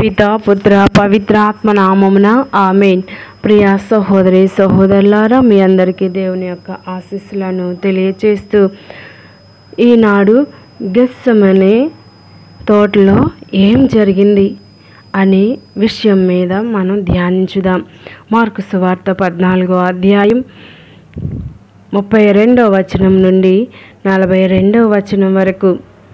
పిత పుత్ర పవిత్రాత్మ నామమున ఆమెన్ ప్రియ సహోదరి సహోదరులారా మీ అందరికీ దేవుని యొక్క ఆశీస్సులను తెలియచేస్తూ ఈనాడు గెస్సమనే తోటలో ఏం జరిగింది అనే విషయం మీద మనం ధ్యానించుదాం మార్కు సువార్త పద్నాలుగో అధ్యాయం ముప్పై రెండవ వచనం నుండి నలభై రెండవ వచనం వరకు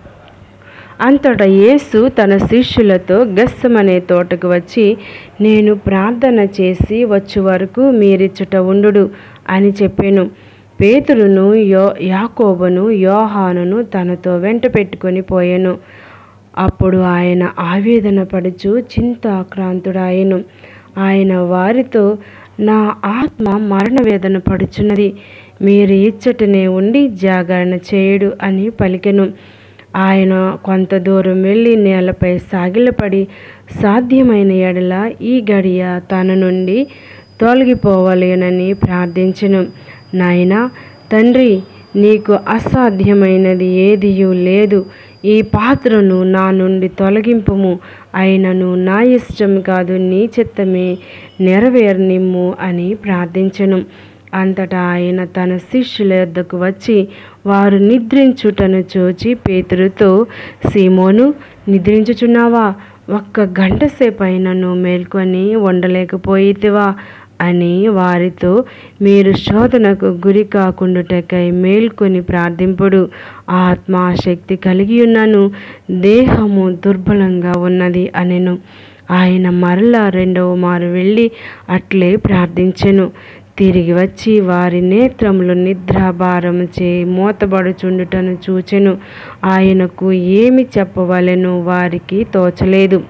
అంతటా యేసు తన శిష్యులతో గస్సమనే తోటకు వచ్చి నేను ప్రార్థన చేసి వచ్చు వరకు మీరిచ్చట ఉండుడు అని చెప్పాను పేతురును యో యాకోబును యోహానును తనతో వెంట పెట్టుకొని పోయాను అప్పుడు ఆయన ఆవేదన పడుచు చింతాక్రాంతుడాయను ఆయన వారితో నా ఆత్మ మరణ వేదన పడుచున్నది మీరు ఇచ్చటనే ఉండి జాగరణ చేయుడు అని పలికెను ఆయన కొంత దూరం వెళ్ళి నేలపై సాగిలపడి సాధ్యమైన ఎడల ఈ గడియ తన నుండి తొలగిపోవలేనని ప్రార్థించెను నాయనా తండ్రి నీకు అసాధ్యమైనది ఏదియూ లేదు ఈ పాత్రను నా నుండి తొలగింపుము అయినను నా ఇష్టం కాదు నీ చిత్తమే నెరవేరనిమ్ము అని ప్రార్థించెను అంతటా ఆయన తన శిష్యుల యొద్దకు వచ్చి వారు నిద్రించుటను చూచి పేతురుతో సీమోను నిద్రించుచున్నావా ఒక్క గంట సేపు అయినను మేల్కొని ఉండలేకపోయితివా అని వారితో మీరు శోధనకు గురి కాకుండుటకై మేల్కొని ప్రార్థింపుడు ఆత్మాశక్తి కలిగి ఉన్నాను దేహము దుర్బలంగా ఉన్నది అనెను ఆయన మరలా రెండవ మారు వెళ్ళి అట్లే ప్రార్థించెను తిరిగి వచ్చి వారి నేత్రములు నిద్రాభారము చే మూతబడుచుండుటను చూచెను ఆయనకు ఏమి చెప్పవలెను వారికి తోచలేదు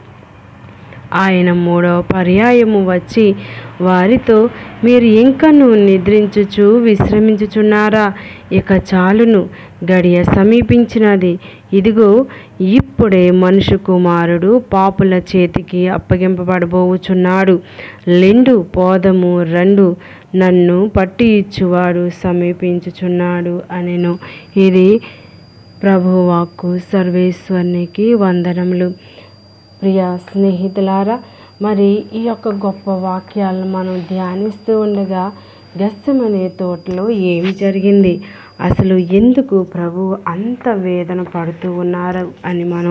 ఆయన మూడవ పర్యాయము వచ్చి వారితో మీరు ఇంకను నిద్రించుచు విశ్రమించుచున్నారా ఇక చాలును గడియ సమీపించినది ఇదిగో ఇప్పుడే మనుషు కుమారుడు పాపుల చేతికి అప్పగింపబడబోచున్నాడు లెండు పోదము రెండు నన్ను పట్టి ఇచ్చువాడు సమీపించుచున్నాడు అనెను ఇది ప్రభువాక్కు సర్వేశ్వరునికి వందనములు ప్రియ స్నేహితులారా మరి ఈ యొక్క గొప్ప వాక్యాలను మనం ధ్యానిస్తూ ఉండగా గస్సమనే తోటలో ఏమి జరిగింది అసలు ఎందుకు ప్రభు అంత వేదన పడుతూ ఉన్నారు అని మనం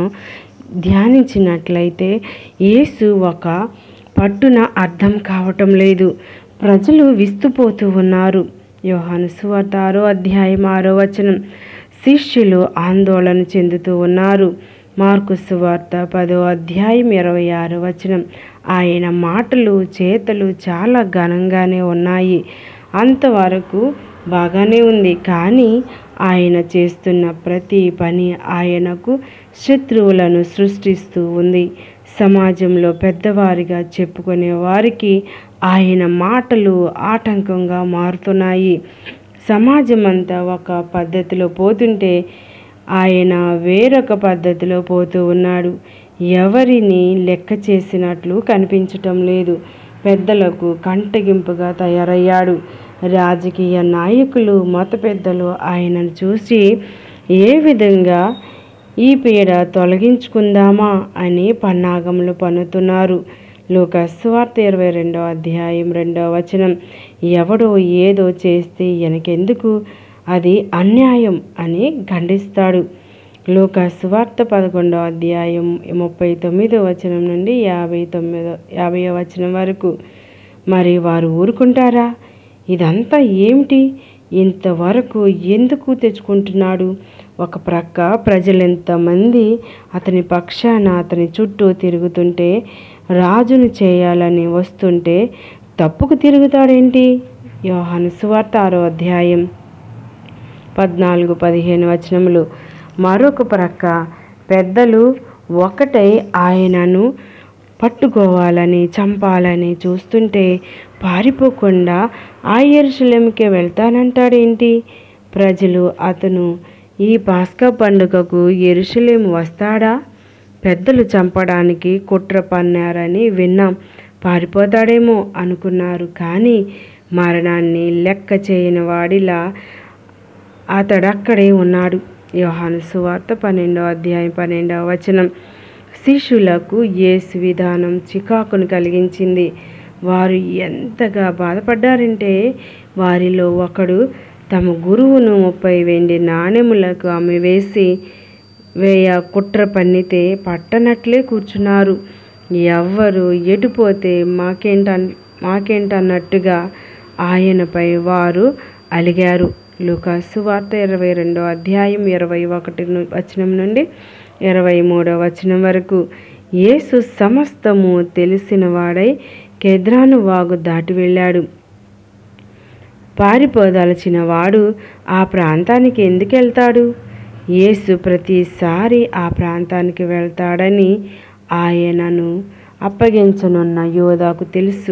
ధ్యానించినట్లయితే యేసు ఒక పట్టున అర్థం కావటం లేదు ప్రజలు విస్తుపోతూ ఉన్నారు యోహాను సువార్త ఆరో అధ్యాయం ఆరో వచనం శిష్యులు ఆందోళన చెందుతూ ఉన్నారు మార్కు సువార్త పదో అధ్యాయం ఇరవై ఆరు వచనం ఆయన మాటలు చేతలు చాలా ఘనంగానే ఉన్నాయి అంతవరకు బాగానే ఉంది కానీ ఆయన చేస్తున్న ప్రతి పని ఆయనకు శత్రువులను సృష్టిస్తూ ఉంది సమాజంలో పెద్దవారిగా చెప్పుకునే వారికి ఆయన మాటలు ఆటంకంగా మారుతున్నాయి సమాజం అంతా ఒక పద్ధతిలో పోతుంటే ఆయన వేరొక పద్ధతిలో పోతూ ఉన్నాడు ఎవరిని లెక్క చేసినట్లు కనిపించటం లేదు పెద్దలకు కంటగింపుగా తయారయ్యాడు రాజకీయ నాయకులు మత పెద్దలు ఆయనను చూసి ఏ విధంగా ఈ పీడ తొలగించుకుందామా అని పన్నాగములు పన్నుతున్నారు లోకస్వార్త ఇరవై రెండవ అధ్యాయం రెండవ వచనం ఎవడో ఏదో చేస్తే ఎనకెందుకు అది అన్యాయం అని ఖండిస్తాడు లోక సువార్త పదకొండవ అధ్యాయం ముప్పై తొమ్మిదో వచనం నుండి యాభై తొమ్మిదో యాభై వచనం వరకు మరి వారు ఊరుకుంటారా ఇదంతా ఏమిటి ఇంతవరకు ఎందుకు తెచ్చుకుంటున్నాడు ఒక ప్రక్క ప్రజలెంతమంది అతని పక్షాన అతని చుట్టూ తిరుగుతుంటే రాజును చేయాలని వస్తుంటే తప్పుకు తిరుగుతాడేంటి యోహాను సువార్త ఆరో అధ్యాయం పద్నాలుగు పదిహేను వచనములు మరొక ప్రక్క పెద్దలు ఒకటై ఆయనను పట్టుకోవాలని చంపాలని చూస్తుంటే పారిపోకుండా ఆ ఎరుసలేంకి వెళ్తానంటాడేంటి ప్రజలు అతను ఈ పాస్కా పండుగకు ఎరుసలేం వస్తాడా పెద్దలు చంపడానికి కుట్ర పన్నారని విన్నాం పారిపోతాడేమో అనుకున్నారు కానీ మరణాన్ని లెక్క చేయని వాడిలా అతడక్కడే ఉన్నాడు యోహాను సువార్త పన్నెండవ అధ్యాయం పన్నెండవ వచనం శిష్యులకు యేసు విధానం చికాకును కలిగించింది వారు ఎంతగా బాధపడ్డారంటే వారిలో ఒకడు తమ గురువును ముప్పై వెండి నాణెములకు ఆమె వేసి వేయ కుట్ర పన్నితే పట్టనట్లే కూర్చున్నారు ఎవ్వరు ఎటుపోతే మాకేంట మాకేంటన్నట్టుగా ఆయనపై వారు అలిగారు లూకాసు వార్త ఇరవై రెండో అధ్యాయం ఇరవై ఒకటి ను- వచనం నుండి ఇరవై మూడో వచనం వరకు యేసు సమస్తము తెలిసిన వాడై కెద్రాను వాగు దాటి వెళ్ళాడు పారిపోదలచిన వాడు ఆ ప్రాంతానికి ఎందుకు వెళ్తాడు యేసు ప్రతిసారి ఆ ప్రాంతానికి వెళ్తాడని ఆయనను అప్పగించనున్న యోధాకు తెలుసు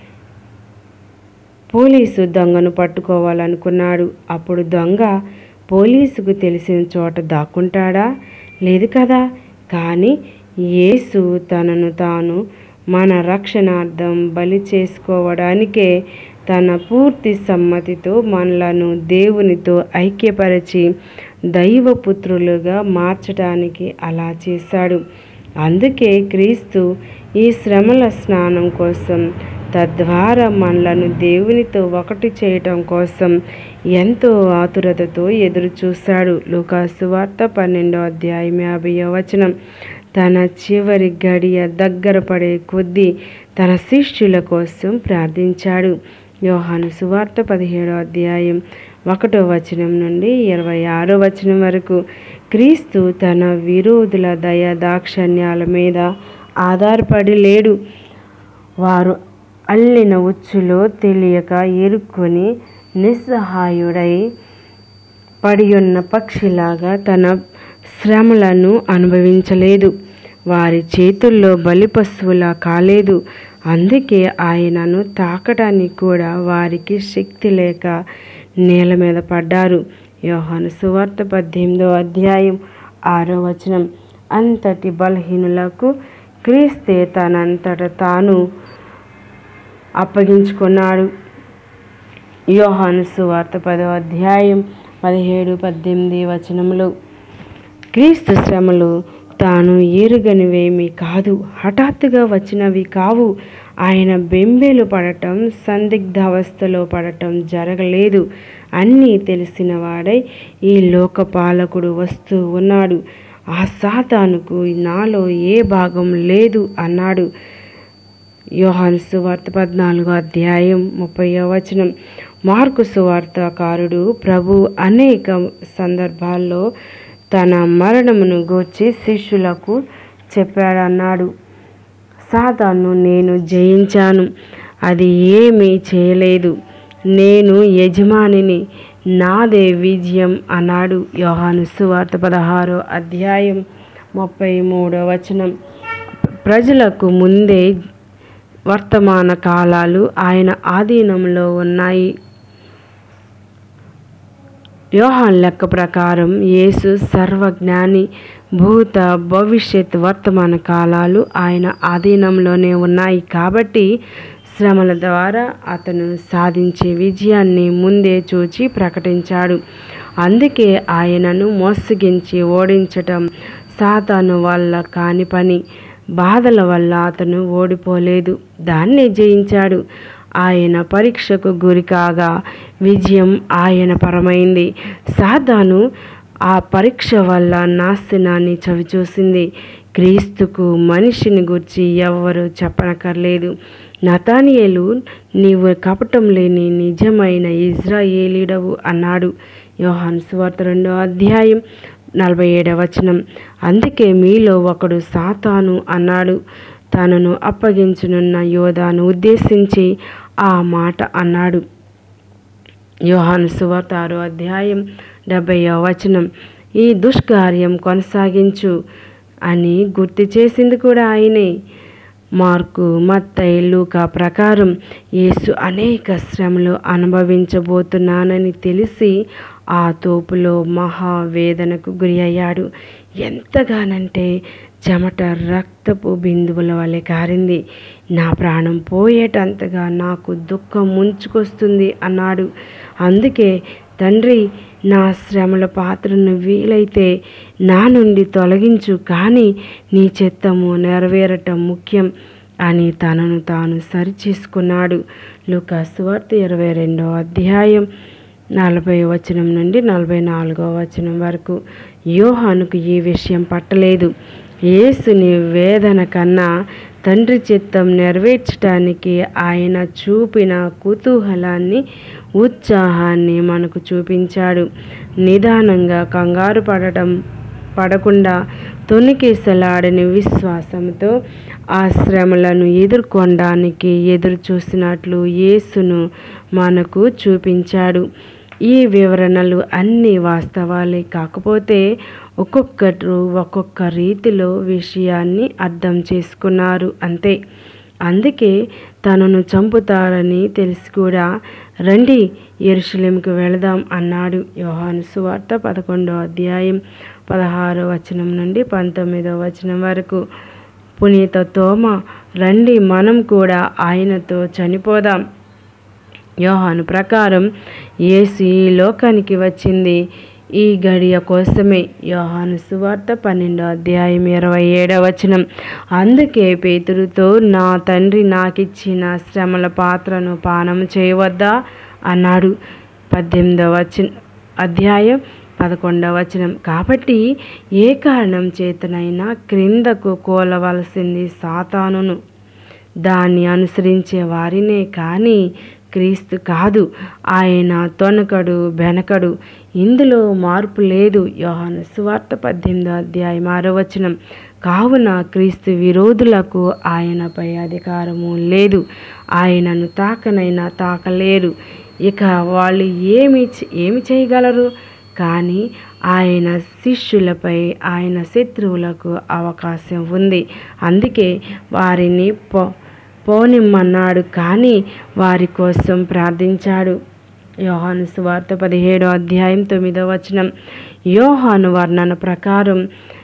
పోలీసు దొంగను పట్టుకోవాలనుకున్నాడు అప్పుడు దొంగ పోలీసుకు తెలిసిన చోట దాక్కుంటాడా లేదు కదా కానీ యేసు తనను తాను మన రక్షణార్థం బలి చేసుకోవడానికే తన పూర్తి సమ్మతితో మనలను దేవునితో ఐక్యపరిచి దైవపుత్రులుగా మార్చడానికి అలా చేశాడు అందుకే క్రీస్తు ఈ శ్రమల స్నానం కోసం తద్వారా మనలను దేవునితో ఒకటి చేయటం కోసం ఎంతో ఆతురతతో ఎదురు చూశాడు లూకాసు వార్త పన్నెండో అధ్యాయం యాభైవ వచనం తన చివరి గడియ దగ్గర పడే కొద్దీ తన శిష్యుల కోసం ప్రార్థించాడు యోహాను సువార్త పదిహేడో అధ్యాయం ఒకటో వచనం నుండి ఇరవై ఆరో వచనం వరకు క్రీస్తు తన విరోధుల దయ దాక్షణ్యాల మీద ఆధారపడి లేడు వారు అల్లిన ఉచ్చులో తెలియక ఇరుక్కొని నిస్సహాయుడై పడియున్న పక్షిలాగా తన శ్రమలను అనుభవించలేదు వారి చేతుల్లో బలి పశువులా కాలేదు అందుకే ఆయనను తాకడానికి కూడా వారికి శక్తి లేక నేల మీద పడ్డారు యోహాను సువార్త పద్దెనిమిదో అధ్యాయం ఆరో వచనం అంతటి బలహీనులకు క్రీస్తే తనంతట తాను అప్పగించుకున్నాడు యోహాను సువార్త పదో అధ్యాయం పదిహేడు పద్దెనిమిది వచనములు క్రీస్తు శ్రమలు తాను ఎరుగనివేమి కాదు హఠాత్తుగా వచ్చినవి కావు ఆయన బెంబేలు పడటం సందిగ్ధావస్థలో పడటం జరగలేదు అన్నీ తెలిసిన వాడై ఈ లోకపాలకుడు వస్తూ ఉన్నాడు ఆ సాతానుకు నాలో ఏ భాగం లేదు అన్నాడు యోహాను సువార్త పద్నాలుగో అధ్యాయం ముప్పై వచనం మార్కు సువార్తకారుడు ప్రభు అనేక సందర్భాల్లో తన మరణమును గూర్చి శిష్యులకు చెప్పాడన్నాడు సాతాను నేను జయించాను అది ఏమీ చేయలేదు నేను యజమానిని నాదే విజయం అన్నాడు యోహాను సువార్త పదహారో అధ్యాయం ముప్పై మూడో వచనం ప్రజలకు ముందే వర్తమాన కాలాలు ఆయన ఆధీనంలో ఉన్నాయి యోహాన్ లెక్క ప్రకారం యేసు సర్వజ్ఞాని భూత భవిష్యత్ వర్తమాన కాలాలు ఆయన ఆధీనంలోనే ఉన్నాయి కాబట్టి శ్రమల ద్వారా అతను సాధించే విజయాన్ని ముందే చూచి ప్రకటించాడు అందుకే ఆయనను మోసగించి ఓడించటం సాతాను వల్ల కాని పని బాధల వల్ల అతను ఓడిపోలేదు దాన్ని జయించాడు ఆయన పరీక్షకు గురి కాగా విజయం ఆయన పరమైంది సాతాను ఆ పరీక్ష వల్ల నాశనాన్ని చవిచూసింది క్రీస్తుకు మనిషిని గురించి ఎవ్వరూ చెప్పనక్కర్లేదు నతానియేలు నీవు కపటం లేని నిజమైన ఇజ్రాయేలీడవు అన్నాడు యోహాను సువార్త రెండో అధ్యాయం నలభై ఏడవ వచనం అందుకే మీలో ఒకడు సాతాను అన్నాడు తనను అప్పగించనున్న యోధాను ఉద్దేశించి ఆ మాట అన్నాడు యోహాను సువార్త ఆరో అధ్యాయం డెబ్బైవ వచనం ఈ దుష్కార్యం కొనసాగించు అని గుర్తు చేసింది కూడా ఆయనే మార్కు మత్తయి లూకా ప్రకారం యేసు అనేక శ్రమలు అనుభవించబోతున్నానని తెలిసి ఆ తోపులో మహావేదనకు గురి అయ్యాడు ఎంతగానంటే చెమట రక్తపు బిందువుల వలె కారింది నా ప్రాణం పోయేటంతగా నాకు దుఃఖం ముంచుకొస్తుంది అన్నాడు అందుకే తండ్రి నా శ్రమల పాత్రను వీలైతే నా నుండి తొలగించు కానీ నీ చిత్తము నెరవేరటం ముఖ్యం అని తనను తాను సరిచేసుకున్నాడు లూకాసు వార్త ఇరవై రెండవ అధ్యాయం నలభై వచనం నుండి నలభై నాలుగవ వచనం వరకు యోహానుకు ఈ విషయం పట్టలేదు యేసుని వేదన కన్నా తండ్రి చిత్తం నెరవేర్చడానికి ఆయన చూపిన కుతూహలాన్ని ఉత్సాహాన్ని మనకు చూపించాడు నిదానంగా కంగారు పడటం పడకుండా తొనికేసలాడని విశ్వాసంతో ఆ శ్రమలను ఎదుర్కొనడానికి ఎదురు చూసినట్లు యేసును మనకు చూపించాడు ఈ వివరణలు అన్ని వాస్తవాలే కాకపోతే ఒక్కొక్కరు ఒక్కొక్క రీతిలో విషయాన్ని అర్థం చేసుకున్నారు అంతే అందుకే తనను చంపుతారని తెలిసి కూడా రండి ఎరుషలేంకి వెళదాం అన్నాడు యోహాను సువార్త పదకొండో అధ్యాయం పదహారో వచనం నుండి పంతొమ్మిదో వచనం వరకు పునీత తోమ రండి మనం కూడా ఆయనతో చనిపోదాం యోహాను ప్రకారం యేసు ఈ లోకానికి వచ్చింది ఈ గడియ కోసమే యోహాను సువార్త పన్నెండో అధ్యాయం ఇరవై ఏడవ వచనం అందుకే పేతురుతో నా తండ్రి నాకిచ్చిన శ్రమల పాత్రను పానం చేయవద్దా అన్నాడు పద్దెనిమిదవ వచన అధ్యాయం పదకొండవ వచనం కాబట్టి ఏ కారణం చేతనైనా క్రిందకు కోలవలసింది సాతానును దాన్ని అనుసరించే వారినే కానీ క్రీస్తు కాదు ఆయన తొనకడు బెనకడు ఇందులో మార్పు లేదు యోహాను సువార్త పద్దెనిమిదో అధ్యాయం ఆరో వచనం కావున క్రీస్తు విరోధులకు ఆయనపై అధికారము లేదు ఆయనను తాకనైనా తాకలేరు ఇక వాళ్ళు ఏమి చే- ఏమి చేయగలరు కానీ ఆయన శిష్యులపై ఆయన శత్రువులకు అవకాశం ఉంది అందుకే వారిని పో పోనిమ్మన్నాడు కానీ వారి కోసం ప్రార్థించాడు యోహాను సువార్త పదిహేడో అధ్యాయం తొమ్మిదో వచనం యోహాను వర్ణన ప్రకారం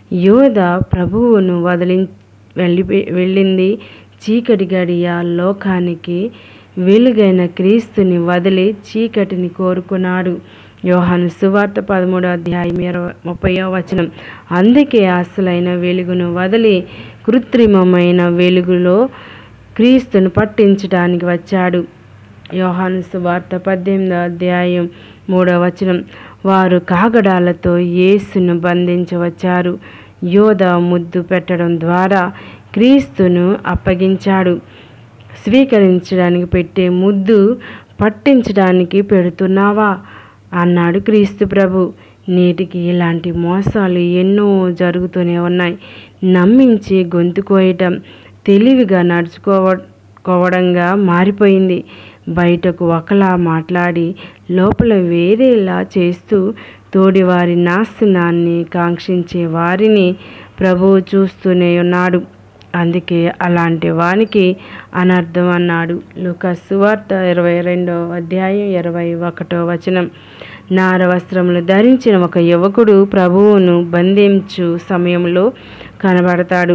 యోధ ప్రభువును వదిలి వెళ్ళి వెళ్ళింది చీకటి గడియ లోకానికి వెలుగైన క్రీస్తుని వదిలి చీకటిని కోరుకున్నాడు యోహాను సువార్త పదమూడో అధ్యాయం ఇరవై ముప్పయో వచనం అందుకే అసలైన వెలుగును వదిలి కృత్రిమమైన వెలుగులో క్రీస్తును పట్టించడానికి వచ్చాడు యోహాను సువార్త పద్దెనిమిదో అధ్యాయం మూడవ వచనం వారు కాగడాలతో యేసును బంధించవచ్చారు యోధ ముద్దు పెట్టడం ద్వారా క్రీస్తును అప్పగించాడు స్వీకరించడానికి పెట్టే ముద్దు పట్టించడానికి పెడుతున్నావా అన్నాడు క్రీస్తు ప్రభు నేటికి ఇలాంటి మోసాలు ఎన్నో జరుగుతూనే ఉన్నాయి నమ్మించి గొంతు కోయటం తెలివిగా నడుచుకోవ కోవడంగా మారిపోయింది బయటకు ఒకలా మాట్లాడి లోపల వేరేలా చేస్తూ తోడివారి నాశనాన్ని కాంక్షించే వారిని ప్రభువు చూస్తూనే ఉన్నాడు అందుకే అలాంటి వానికి అనర్థం అన్నాడు లూకాసు సువార్త ఇరవై రెండో అధ్యాయం ఇరవై ఒకటో వచనం నార వస్త్రములు ధరించిన ఒక యువకుడు ప్రభువును బంధించు సమయంలో కనబడతాడు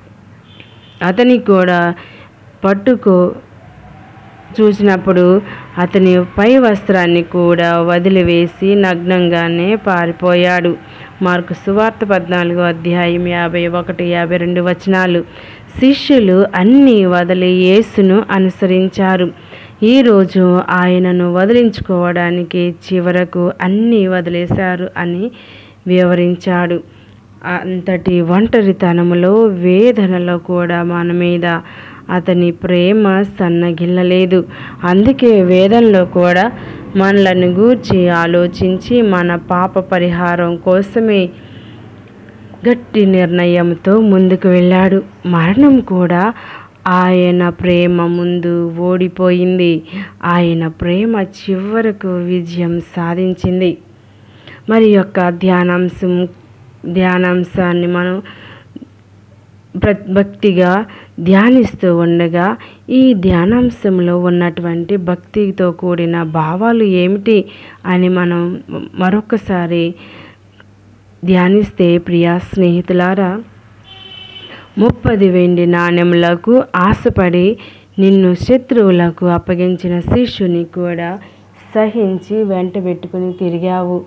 అతనికి కూడా పట్టుకో చూసినప్పుడు అతని పై వస్త్రాన్ని కూడా వదిలివేసి నగ్నంగానే పారిపోయాడు మార్కు సువార్త పద్నాలుగో అధ్యాయం యాభై ఒకటి యాభై రెండు వచనాలు శిష్యులు అన్నీ వదిలి యేసును అనుసరించారు ఈరోజు ఆయనను వదిలించుకోవడానికి చివరకు అన్నీ వదిలేశారు అని వివరించాడు అంతటి ఒంటరితనములో వేదనలో కూడా మన మీద అతని ప్రేమ సన్నగిల్లలేదు అందుకే వేదంలో కూడా మనలను గూర్చి ఆలోచించి మన పాప పరిహారం కోసమే గట్టి నిర్ణయంతో ముందుకు వెళ్ళాడు మరణం కూడా ఆయన ప్రేమ ముందు ఓడిపోయింది ఆయన ప్రేమ చివరకు విజయం సాధించింది మరి యొక్క ధ్యానాంశం ధ్యానాంశాన్ని మనం ప్ర- భక్తిగా ధ్యానిస్తూ ఉండగా ఈ ధ్యానాంశంలో ఉన్నటువంటి భక్తితో కూడిన భావాలు ఏమిటి అని మనం మరొకసారి ధ్యానిస్తే ప్రియా స్నేహితులారా ముప్పది వెండి నాణెములకు ఆశపడి నిన్ను శత్రువులకు అప్పగించిన శిష్యుని కూడా సహించి వెంట పెట్టుకుని తిరిగావు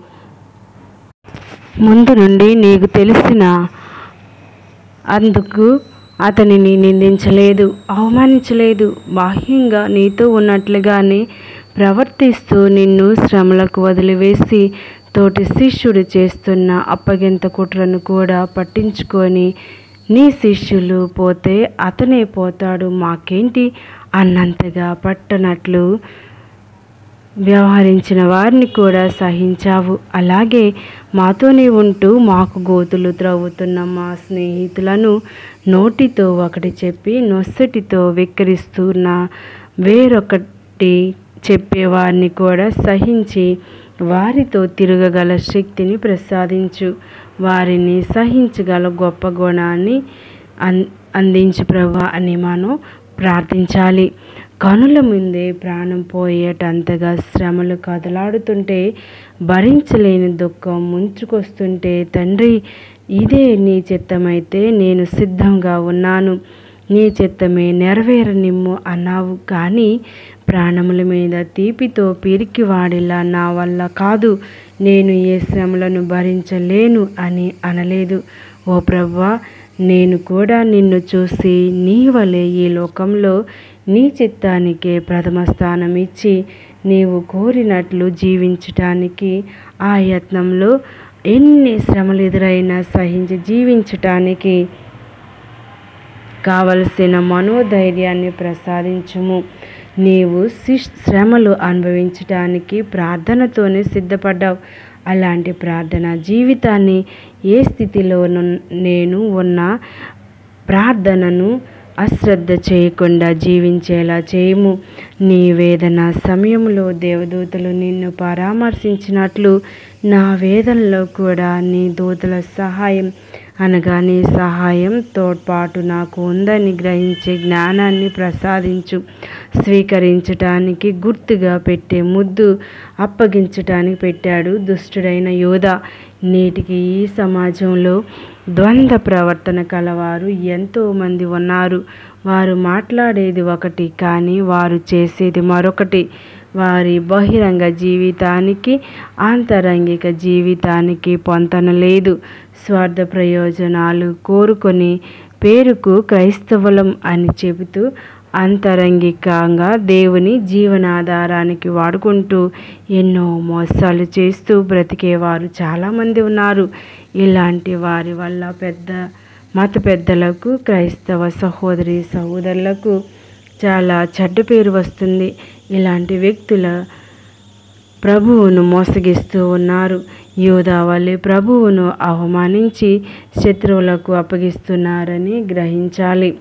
ముందు నుండి నీకు తెలిసిన అందుకు అతనిని నిందించలేదు అవమానించలేదు బాహ్యంగా నీతో ఉన్నట్లుగానే ప్రవర్తిస్తూ నిన్ను శ్రమలకు వదిలివేసి తోటి శిష్యుడు చేస్తున్న అప్పగింత కుట్రను కూడా పట్టించుకొని నీ శిష్యులు పోతే అతనే పోతాడు మాకేంటి అన్నంతగా పట్టనట్లు వ్యవహరించిన వారిని కూడా సహించావు అలాగే మాతోనే ఉంటూ మాకు గోతులు త్రవ్వుతున్న మా స్నేహితులను నోటితో ఒకటి చెప్పి నొసటితో వెక్కిరిస్తున్న వేరొకటి చెప్పేవారిని కూడా సహించి వారితో తిరగగల శక్తిని ప్రసాదించు వారిని సహించగల గొప్ప గుణాన్ని అన్ అందించు ప్రభా అని మనం ప్రార్థించాలి కనుల ముందే ప్రాణం పోయేటంతగా శ్రమలు కదలాడుతుంటే భరించలేని దుఃఖం ముంచుకొస్తుంటే తండ్రి ఇదే నీ చిత్తమైతే నేను సిద్ధంగా ఉన్నాను నీ చిత్తమే నెరవేరనిమ్ము అన్నావు కానీ ప్రాణముల మీద తీపితో పిరికి వాడిలా నా వల్ల కాదు నేను ఏ శ్రమలను భరించలేను అని అనలేదు ఓ ప్రవ్వా నేను కూడా నిన్ను చూసి నీ వలె ఈ లోకంలో నీ చిత్తానికే ప్రథమ స్థానం ఇచ్చి నీవు కోరినట్లు జీవించటానికి ఆ యత్నంలో ఎన్ని శ్రమలు ఎదురైనా సహించి జీవించటానికి కావలసిన మనోధైర్యాన్ని ప్రసాదించుము నీవు శిష్ శ్రమలు అనుభవించటానికి ప్రార్థనతోనే సిద్ధపడ్డావు అలాంటి ప్రార్థన జీవితాన్ని ఏ స్థితిలో నేను ఉన్న ప్రార్థనను అశ్రద్ధ చేయకుండా జీవించేలా చేయము నీ వేదన సమయంలో దేవదూతలు నిన్ను పరామర్శించినట్లు నా వేదనలో కూడా నీ దూతల సహాయం అనగా నీ సహాయం తోడ్పాటు నాకు ఉందని గ్రహించే జ్ఞానాన్ని ప్రసాదించు స్వీకరించటానికి గుర్తుగా పెట్టే ముద్దు అప్పగించటానికి పెట్టాడు దుష్టుడైన యోధ నేటికి ఈ సమాజంలో ద్వంద్వ ప్రవర్తన కలవారు ఎంతోమంది ఉన్నారు వారు మాట్లాడేది ఒకటి కానీ వారు చేసేది మరొకటి వారి బహిరంగ జీవితానికి ఆంతరంగిక జీవితానికి పొంతన లేదు స్వార్థ ప్రయోజనాలు కోరుకొని పేరుకు క్రైస్తవులం అని చెబుతూ అంతరంగికంగా దేవుని జీవనాధారానికి వాడుకుంటూ ఎన్నో మోసాలు చేస్తూ బ్రతికేవారు చాలామంది ఉన్నారు ఇలాంటి వారి వల్ల పెద్ద మత పెద్దలకు క్రైస్తవ సహోదరి సహోదరులకు చాలా చెడ్డ పేరు వస్తుంది ఇలాంటి వ్యక్తుల ప్రభువును మోసగిస్తూ ఉన్నారు యోధావళి ప్రభువును అవమానించి శత్రువులకు అప్పగిస్తున్నారని గ్రహించాలి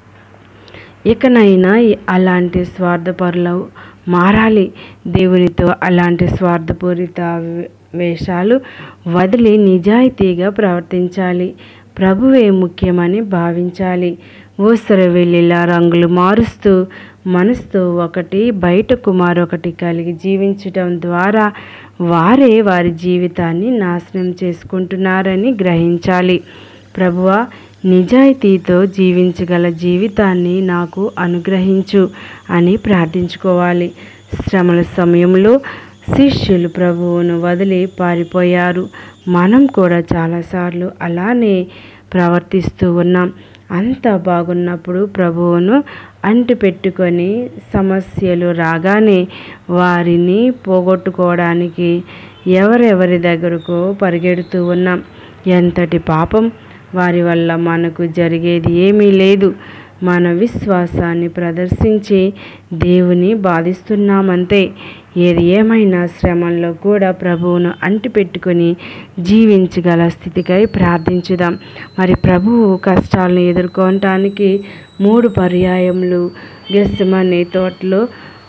ఇకనైనా అలాంటి స్వార్థపరులు మారాలి దేవునితో అలాంటి స్వార్థపూరిత వేషాలు వదిలి నిజాయితీగా ప్రవర్తించాలి ప్రభువే ముఖ్యమని భావించాలి ఊసర వెళ్ళిలా రంగులు మారుస్తూ మనసుతో ఒకటి బయటకు మరొకటి కలిగి జీవించటం ద్వారా వారే వారి జీవితాన్ని నాశనం చేసుకుంటున్నారని గ్రహించాలి ప్రభువా నిజాయితీతో జీవించగల జీవితాన్ని నాకు అనుగ్రహించు అని ప్రార్థించుకోవాలి శ్రమల సమయంలో శిష్యులు ప్రభువును వదిలి పారిపోయారు మనం కూడా చాలాసార్లు అలానే ప్రవర్తిస్తూ ఉన్నాం అంత బాగున్నప్పుడు ప్రభువును అంటి పెట్టుకొని సమస్యలు రాగానే వారిని పోగొట్టుకోవడానికి ఎవరెవరి దగ్గరకు పరిగెడుతూ ఉన్నాం ఎంతటి పాపం వారి వల్ల మనకు జరిగేది ఏమీ లేదు మన విశ్వాసాన్ని ప్రదర్శించి దేవుని బాధిస్తున్నామంతే ఏది ఏమైనా శ్రమంలో కూడా ప్రభువును అంటిపెట్టుకొని జీవించగల స్థితికై ప్రార్థించుదాం మరి ప్రభువు కష్టాలను ఎదుర్కోవటానికి మూడు పర్యాయములు గెస్సమనే తోటలో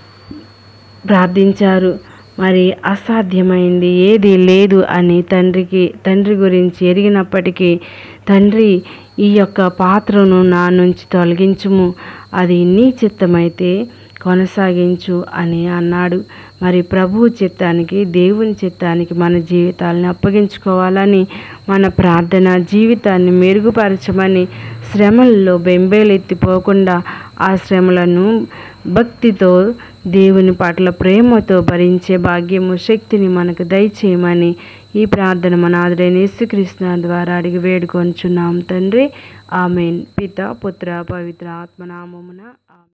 ప్రార్థించారు మరి అసాధ్యమైంది ఏది లేదు అని తండ్రికి తండ్రి గురించి ఎరిగినప్పటికీ తండ్రి ఈ యొక్క పాత్రను నా నుంచి తొలగించుము అది నీ చిత్తమైతే కొనసాగించు అని అన్నాడు మరి ప్రభువు చిత్తానికి దేవుని చిత్తానికి మన జీవితాలను అప్పగించుకోవాలని మన ప్రార్థన జీవితాన్ని మెరుగుపరచమని శ్రమల్లో బెంబేలెత్తిపోకుండా ఆ శ్రమలను భక్తితో దేవుని పట్ల ప్రేమతో భరించే భాగ్యము శక్తిని మనకు దయచేయమని ఈ ప్రార్థన మన ఆదరైన యేసుకృష్ణ ద్వారా అడిగి వేడుకొంచున్నాం తండ్రి ఆమెన్ పిత పుత్ర పవిత్ర ఆత్మనామమున ఆమేన్.